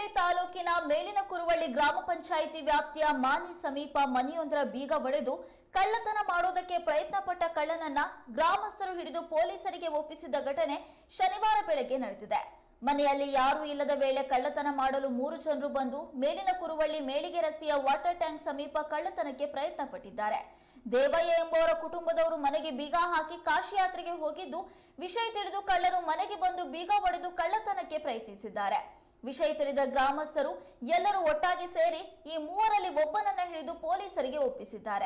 ತೀರ್ಥಹಳ್ಳಿ ತಾಲೂಕಿನ ಮೇಲಿನ ಕುರುವಳ್ಳಿ ಗ್ರಾಮ ಪಂಚಾಯಿತಿ ವ್ಯಾಪ್ತಿಯ ಮಾನಿ ಸಮೀಪ ಮನೆಯೊಂದರ ಬೀಗ ಒಡೆದು ಕಳ್ಳತನ ಮಾಡೋದಕ್ಕೆ ಪ್ರಯತ್ನ ಪಟ್ಟ ಕಳ್ಳನನ್ನ ಗ್ರಾಮಸ್ಥರು ಹಿಡಿದು ಪೊಲೀಸರಿಗೆ ಒಪ್ಪಿಸಿದ ಘಟನೆ ಶನಿವಾರ ಬೆಳಗ್ಗೆ ನಡೆದಿದೆ ಮನೆಯಲ್ಲಿ ಯಾರೂ ಇಲ್ಲದ ವೇಳೆ ಕಳ್ಳತನ ಮಾಡಲು ಮೂರು ಜನರು ಬಂದು ಮೇಲಿನ ಕುರುವಳ್ಳಿ ಮೇಳಿಗೆ ರಸ್ತೆಯ ವಾಟರ್ ಟ್ಯಾಂಕ್ ಸಮೀಪ ಕಳ್ಳತನಕ್ಕೆ ಪ್ರಯತ್ನ ಪಟ್ಟಿದ್ದಾರೆ ದೇವಯ್ಯ ಎಂಬುವರ ಕುಟುಂಬದವರು ಮನೆಗೆ ಬೀಗ ಹಾಕಿ ಕಾಶಿ ಯಾತ್ರೆಗೆ ಹೋಗಿದ್ದು ವಿಷಯ ತಿಳಿದು ಕಳ್ಳರು ಮನೆಗೆ ಬಂದು ಬೀಗ ಒಡೆದು ಕಳ್ಳತನಕ್ಕೆ ಪ್ರಯತ್ನಿಸಿದ್ದಾರೆ ವಿಷಯ ತಿಳಿದ ಗ್ರಾಮಸ್ಥರು ಎಲ್ಲರೂ ಒಟ್ಟಾಗಿ ಸೇರಿ ಈ ಮೂವರಲ್ಲಿ ಒಬ್ಬನನ್ನ ಹಿಡಿದು ಪೊಲೀಸರಿಗೆ ಒಪ್ಪಿಸಿದ್ದಾರೆ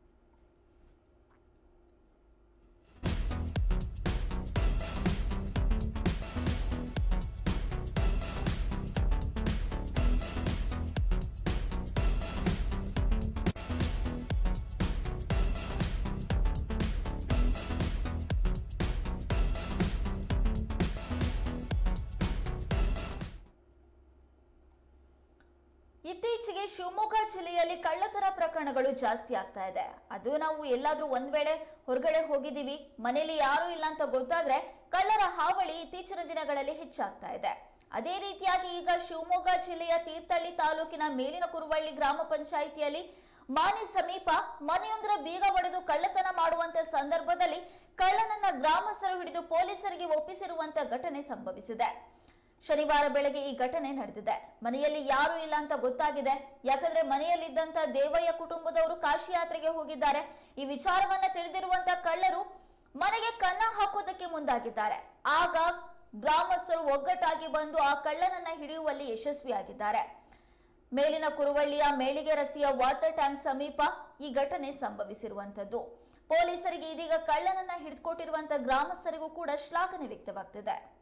ಇತ್ತೀಚೆಗೆ ಶಿವಮೊಗ್ಗ ಜಿಲ್ಲೆಯಲ್ಲಿ ಕಳ್ಳತನ ಪ್ರಕರಣಗಳು ಜಾಸ್ತಿ ಆಗ್ತಾ ಇದೆ ಅದು ನಾವು ಎಲ್ಲಾದ್ರೂ ಒಂದ್ ವೇಳೆ ಹೊರಗಡೆ ಹೋಗಿದೀವಿ ಮನೆಯಲ್ಲಿ ಯಾರೂ ಇಲ್ಲ ಅಂತ ಗೊತ್ತಾದ್ರೆ ಕಳ್ಳರ ಹಾವಳಿ ಇತ್ತೀಚಿನ ದಿನಗಳಲ್ಲಿ ಹೆಚ್ಚಾಗ್ತಾ ಇದೆ ಅದೇ ರೀತಿಯಾಗಿ ಈಗ ಶಿವಮೊಗ್ಗ ಜಿಲ್ಲೆಯ ತೀರ್ಥಹಳ್ಳಿ ತಾಲೂಕಿನ ಮೇಲಿನ ಕುರುವಳ್ಳಿ ಗ್ರಾಮ ಪಂಚಾಯಿತಿಯಲ್ಲಿ ಮಾನಿ ಸಮೀಪ ಮನೆಯೊಂದರ ಬೀಗ ಒಡೆದು ಕಳ್ಳತನ ಮಾಡುವಂತ ಸಂದರ್ಭದಲ್ಲಿ ಕಳ್ಳನನ್ನ ಗ್ರಾಮಸ್ಥರು ಹಿಡಿದು ಪೊಲೀಸರಿಗೆ ಒಪ್ಪಿಸಿರುವಂತ ಘಟನೆ ಸಂಭವಿಸಿದೆ ಶನಿವಾರ ಬೆಳಗ್ಗೆ ಈ ಘಟನೆ ನಡೆದಿದೆ ಮನೆಯಲ್ಲಿ ಯಾರೂ ಇಲ್ಲ ಅಂತ ಗೊತ್ತಾಗಿದೆ ಯಾಕಂದ್ರೆ ಮನೆಯಲ್ಲಿದ್ದಂತ ದೇವಯ್ಯ ಕುಟುಂಬದವರು ಕಾಶಿ ಯಾತ್ರೆಗೆ ಹೋಗಿದ್ದಾರೆ ಈ ವಿಚಾರವನ್ನ ತಿಳಿದಿರುವಂತ ಕಳ್ಳರು ಮನೆಗೆ ಕನ್ನ ಹಾಕೋದಕ್ಕೆ ಮುಂದಾಗಿದ್ದಾರೆ ಆಗ ಗ್ರಾಮಸ್ಥರು ಒಗ್ಗಟ್ಟಾಗಿ ಬಂದು ಆ ಕಳ್ಳನನ್ನ ಹಿಡಿಯುವಲ್ಲಿ ಯಶಸ್ವಿಯಾಗಿದ್ದಾರೆ ಮೇಲಿನ ಕುರುವಳ್ಳಿಯ ಮೇಳಿಗೆ ರಸ್ತೆಯ ವಾಟರ್ ಟ್ಯಾಂಕ್ ಸಮೀಪ ಈ ಘಟನೆ ಸಂಭವಿಸಿರುವಂತದ್ದು ಪೊಲೀಸರಿಗೆ ಇದೀಗ ಕಳ್ಳನನ್ನ ಹಿಡಿದುಕೊಟ್ಟಿರುವಂತ ಗ್ರಾಮಸ್ಥರಿಗೂ ಕೂಡ ಶ್ಲಾಘನೆ ವ್ಯಕ್ತವಾಗ್ತಿದೆ